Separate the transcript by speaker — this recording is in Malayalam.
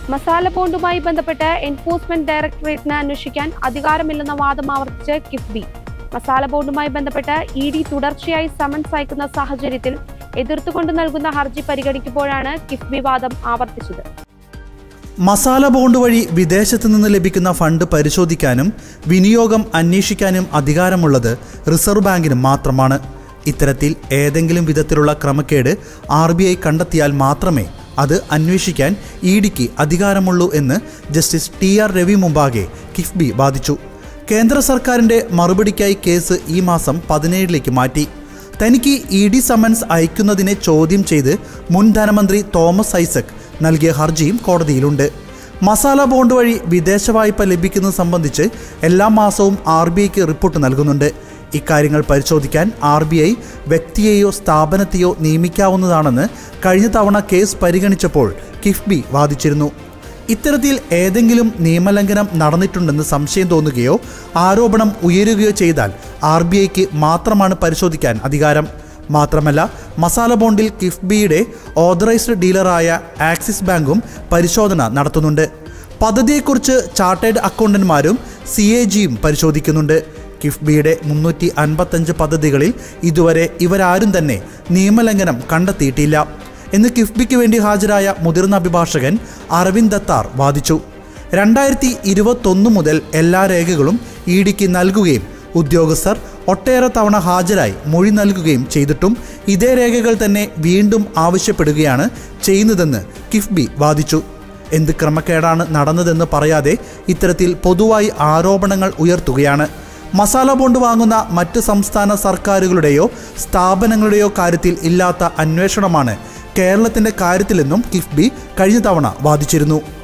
Speaker 1: മസാല ബോണ്ടുമായി ബന്ധപ്പെട്ട് എൻഫോഴ്സ്മെന്റ് ഡയറക്ടറേറ്റിന് അന്വേഷിക്കാൻ അധികാരമില്ലെന്ന വാദം ആവർത്തിച്ച് കിഫ്ബി മസാല ബോണ്ടുമായി ബന്ധപ്പെട്ട് ഇ ഡി തുടർച്ചയായി സമൻസ് അയക്കുന്ന സാഹചര്യത്തിൽ എതിർത്തുകൊണ്ട് നൽകുന്ന ഹർജി പരിഗണിക്കുമ്പോഴാണ് കിഫ്ബി വാദം ആവർത്തിച്ചത്
Speaker 2: മസാല ബോണ്ട് വഴി വിദേശത്ത് നിന്ന് ലഭിക്കുന്ന ഫണ്ട് പരിശോധിക്കാനും വിനിയോഗം അന്വേഷിക്കാനും അധികാരമുള്ളത് റിസർവ് ബാങ്കിന് മാത്രമാണ് ഇത്തരത്തിൽ ഏതെങ്കിലും വിധത്തിലുള്ള ക്രമക്കേട് ആർ ബി ഐ കണ്ടെത്തിയാൽ മാത്രമേ അത് അന്വേഷിക്കാൻ ഇ ഡിക്ക് അധികാരമുള്ളൂ എന്ന് ജസ്റ്റിസ് ടി ആർ രവി മുമ്പാകെ കിഫ്ബി വാദിച്ചു കേന്ദ്ര സർക്കാരിന്റെ മറുപടിക്കായി കേസ് ഈ മാസം പതിനേഴിലേക്ക് മാറ്റി തനിക്ക് ഇ ഡി സമൻസ് അയക്കുന്നതിനെ ചോദ്യം ചെയ്ത് മുൻ ധനമന്ത്രി തോമസ് ഐസക് നൽകിയ ഹർജിയും കോടതിയിലുണ്ട് മസാല ബോണ്ട് വഴി വിദേശ വായ്പ ലഭിക്കുന്നത് സംബന്ധിച്ച് എല്ലാ മാസവും ആർ ബി ഐക്ക് റിപ്പോർട്ട് നൽകുന്നുണ്ട് ഇക്കാര്യങ്ങൾ പരിശോധിക്കാൻ ആർ ബി ഐ വ്യക്തിയെയോ സ്ഥാപനത്തെയോ നിയമിക്കാവുന്നതാണെന്ന് കഴിഞ്ഞ തവണ കേസ് പരിഗണിച്ചപ്പോൾ കിഫ്ബി വാദിച്ചിരുന്നു ഇത്തരത്തിൽ ഏതെങ്കിലും നിയമലംഘനം നടന്നിട്ടുണ്ടെന്ന് സംശയം തോന്നുകയോ ആരോപണം ഉയരുകയോ ചെയ്താൽ ആർ ബി ഐക്ക് മാത്രമാണ് പരിശോധിക്കാൻ അധികാരം മാത്രമല്ല മസാല ബോണ്ടിൽ കിഫ്ബിയുടെ ഓതറൈസ്ഡ് ഡീലറായ ആക്സിസ് ബാങ്കും പരിശോധന നടത്തുന്നുണ്ട് പദ്ധതിയെക്കുറിച്ച് ചാർട്ടേഡ് അക്കൗണ്ടന്മാരും സി എ ജിയും പരിശോധിക്കുന്നുണ്ട് കിഫ്ബിയുടെ മുന്നൂറ്റി അൻപത്തഞ്ച് പദ്ധതികളിൽ ഇതുവരെ ഇവരാരും തന്നെ നിയമലംഘനം കണ്ടെത്തിയിട്ടില്ല എന്ന് കിഫ്ബിക്ക് വേണ്ടി ഹാജരായ മുതിർന്ന അഭിഭാഷകൻ അരവിന്ദ് ദത്താർ വാദിച്ചു രണ്ടായിരത്തി ഇരുപത്തൊന്ന് മുതൽ എല്ലാ രേഖകളും ഇ ഡിക്ക് നൽകുകയും ഉദ്യോഗസ്ഥർ ഒട്ടേറെ തവണ ഹാജരായി മൊഴി നൽകുകയും ചെയ്തിട്ടും ഇതേ രേഖകൾ തന്നെ വീണ്ടും ആവശ്യപ്പെടുകയാണ് ചെയ്യുന്നതെന്ന് കിഫ്ബി വാദിച്ചു എന്ത് ക്രമക്കേടാണ് നടന്നതെന്ന് പറയാതെ ഇത്തരത്തിൽ പൊതുവായി ആരോപണങ്ങൾ ഉയർത്തുകയാണ് മസാല ബോണ്ട് വാങ്ങുന്ന മറ്റ് സംസ്ഥാന സർക്കാരുകളുടെയോ സ്ഥാപനങ്ങളുടെയോ കാര്യത്തിൽ ഇല്ലാത്ത അന്വേഷണമാണ് കേരളത്തിന്റെ കാര്യത്തിലെന്നും കിഫ്ബി കഴിഞ്ഞ തവണ വാദിച്ചിരുന്നു